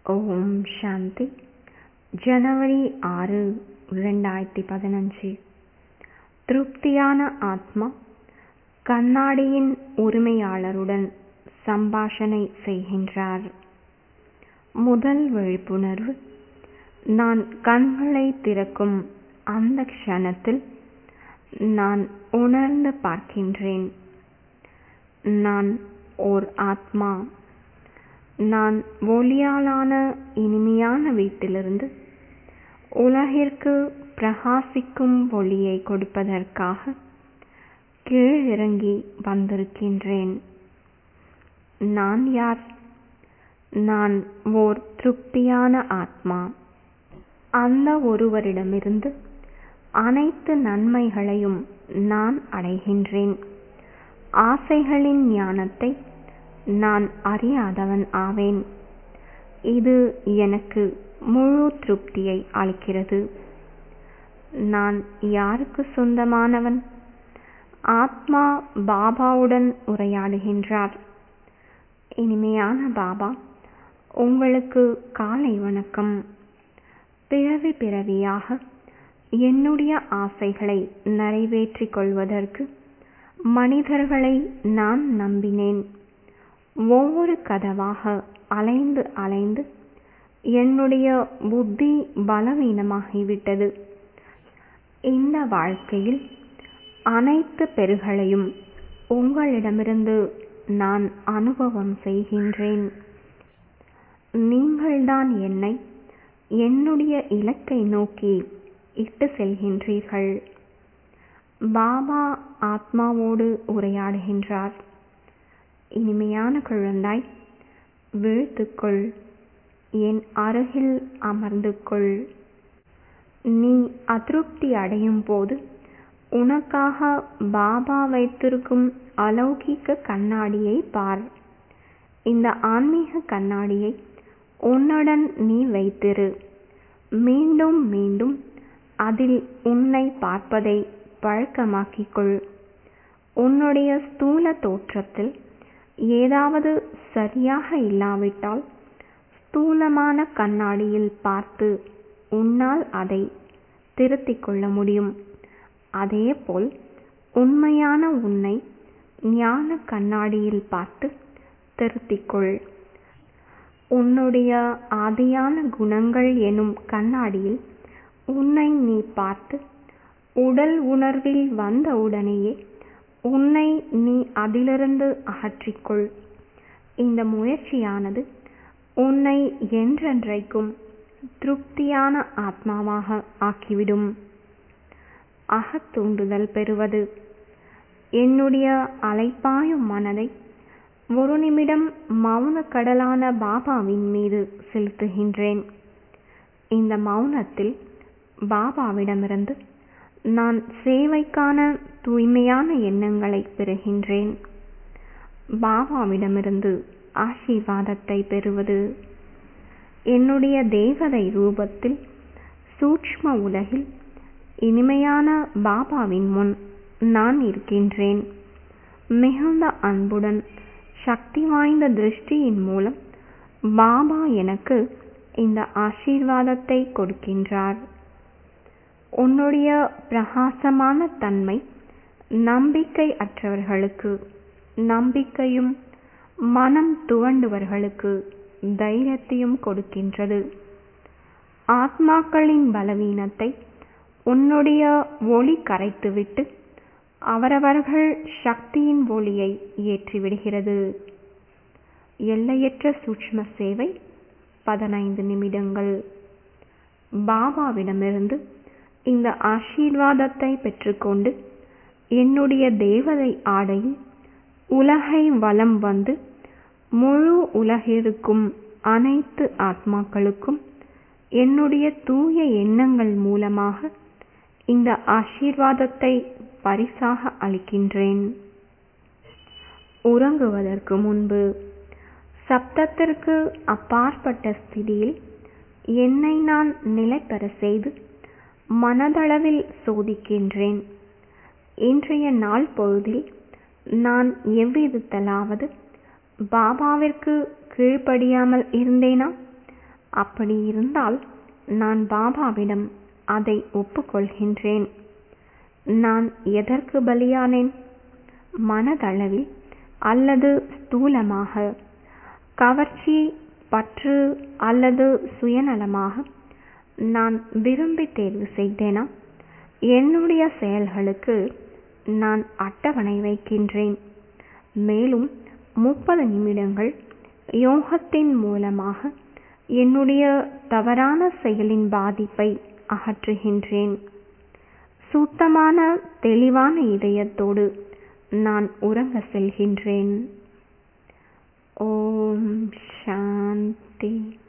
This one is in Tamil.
ஓம் சாந்தி ஜனவரி ஆறு ரெண்டாயிரத்தி பதினஞ்சு திருப்தியான ஆத்மா கண்ணாடியின் உரிமையாளருடன் சம்பாஷணை செய்கின்றார் முதல் விழிப்புணர்வு நான் கண்களை திறக்கும் அந்த க்ஷணத்தில் நான் உணர்ந்து பார்க்கின்றேன் நான் ஓர் ஆத்மா நான் ஒளியாலான இனிமையான வீட்டிலிருந்து உலகிற்கு பிரகாசிக்கும் ஒளியை கொடுப்பதற்காக கீழிறங்கி வந்திருக்கின்றேன் நான் யார் நான் ஓர் திருப்தியான ஆத்மா அந்த ஒருவரிடமிருந்து அனைத்து நன்மைகளையும் நான் அடைகின்றேன் ஆசைகளின் ஞானத்தை நான் அறியாதவன் ஆவேன் இது எனக்கு முழு திருப்தியை அளிக்கிறது நான் யாருக்கு சொந்தமானவன் ஆத்மா பாபாவுடன் உரையாடுகின்றார் இனிமையான பாபா உங்களுக்கு காலை வணக்கம் பிறவி பிறவியாக என்னுடைய ஆசைகளை நிறைவேற்றிக் கொள்வதற்கு மனிதர்களை நான் நம்பினேன் ஒவ்வொரு கதவாக அலைந்து அலைந்து என்னுடைய புத்தி பலவீனமாகிவிட்டது இந்த வாழ்க்கையில் அனைத்து பெருகளையும் உங்களிடமிருந்து நான் அனுபவம் செய்கின்றேன் நீங்கள்தான் என்னை என்னுடைய இலக்கை நோக்கி இட்டு செல்கின்றீர்கள் பாபா ஆத்மாவோடு உரையாடுகின்றார் இனிமையான குழந்தாய் விழுத்துக்கொள் என் அருகில் அமர்ந்து கொள் நீ அதிருப்தி அடையும் போது உனக்காக பாபா வைத்திருக்கும் அலௌகிக்க கண்ணாடியை பார் இந்த ஆன்மீக கண்ணாடியை உன்னுடன் நீ வைத்திரு மீண்டும் மீண்டும் அதில் உன்னை பார்ப்பதை பழக்கமாக்கிக்கொள் உன்னுடைய ஸ்தூல தோற்றத்தில் ஏதாவது சரியாக இல்லாவிட்டால் ஸ்தூலமான கண்ணாடியில் பார்த்து உன்னால் அதை திருத்திக் கொள்ள முடியும் அதேபோல் உண்மையான உன்னை ஞான கண்ணாடியில் பார்த்து திருத்திக்கொள் உன்னுடைய ஆதியான குணங்கள் எனும் கண்ணாடியில் உன்னை நீ பார்த்து உடல் உணர்வில் வந்த உடனேயே உன்னை நீ அதிலிருந்து அகற்றிக்கொள் இந்த முயற்சியானது உன்னை என்றென்றைக்கும் திருப்தியான ஆத்மாவாக ஆக்கிவிடும் அகத்தூண்டுதல் பெறுவது என்னுடைய அலைப்பாயும் மனதை ஒரு நிமிடம் மௌன கடலான பாபாவின் மீது செலுத்துகின்றேன் இந்த மௌனத்தில் பாபாவிடமிருந்து நான் சேவைக்கான தூய்மையான எண்ணங்களை பெறுகின்றேன் பாபாவிடமிருந்து ஆசீர்வாதத்தை பெறுவது என்னுடைய தேவதை ரூபத்தில் சூக்ஷ்ம உலகில் இனிமையான பாபாவின் முன் நான் இருக்கின்றேன் மிகுந்த அன்புடன் சக்தி வாய்ந்த திருஷ்டியின் மூலம் பாபா எனக்கு இந்த ஆசீர்வாதத்தை கொடுக்கின்றார் உன்னுடைய பிரகாசமான தன்மை நம்பிக்கை அற்றவர்களுக்கு நம்பிக்கையும் மனம் துவண்டுவர்களுக்கு தைரியத்தையும் கொடுக்கின்றது ஆத்மாக்களின் பலவீனத்தை உன்னுடைய ஒளி கரைத்துவிட்டு அவரவர்கள் சக்தியின் ஒளியை ஏற்றிவிடுகிறது எல்லையற்ற சூட்ச்ம சேவை பதினைந்து நிமிடங்கள் பாபாவிடமிருந்து இந்த ஆசீர்வாதத்தை பெற்றுக்கொண்டு என்னுடைய தேவதை ஆடையில் உலகை வலம் வந்து முழு உலகிற்கும் அனைத்து ஆத்மாக்களுக்கும் என்னுடைய தூய எண்ணங்கள் மூலமாக இந்த ஆசீர்வாதத்தை பரிசாக அளிக்கின்றேன் உறங்குவதற்கு முன்பு சப்தத்திற்கு அப்பாற்பட்ட ஸ்திதியில் என்னை நான் நிலை பெற செய்து மனதளவில் சோதிக்கின்றேன் இன்றைய நாள் பொழுதில் நான் எவ்விதத்திலாவது பாபாவிற்கு கீழ்ப்படியாமல் இருந்தேனா அப்படி இருந்தால் நான் பாபாவிடம் அதை ஒப்புக்கொள்கின்றேன் நான் எதற்கு பலியானேன் மனதளவில் அல்லது ஸ்தூலமாக கவர்ச்சி பற்று அல்லது சுயநலமாக நான் விரும்பி தேர்வு செய்தேனா என்னுடைய செயல்களுக்கு நான் அட்டவணை வைக்கின்றேன் மேலும் முப்பது நிமிடங்கள் யோகத்தின் மூலமாக என்னுடைய தவறான செயலின் பாதிப்பை அகற்றுகின்றேன் சுத்தமான தெளிவான இதயத்தோடு நான் உறங்க செல்கின்றேன் ஓம் சாந்தி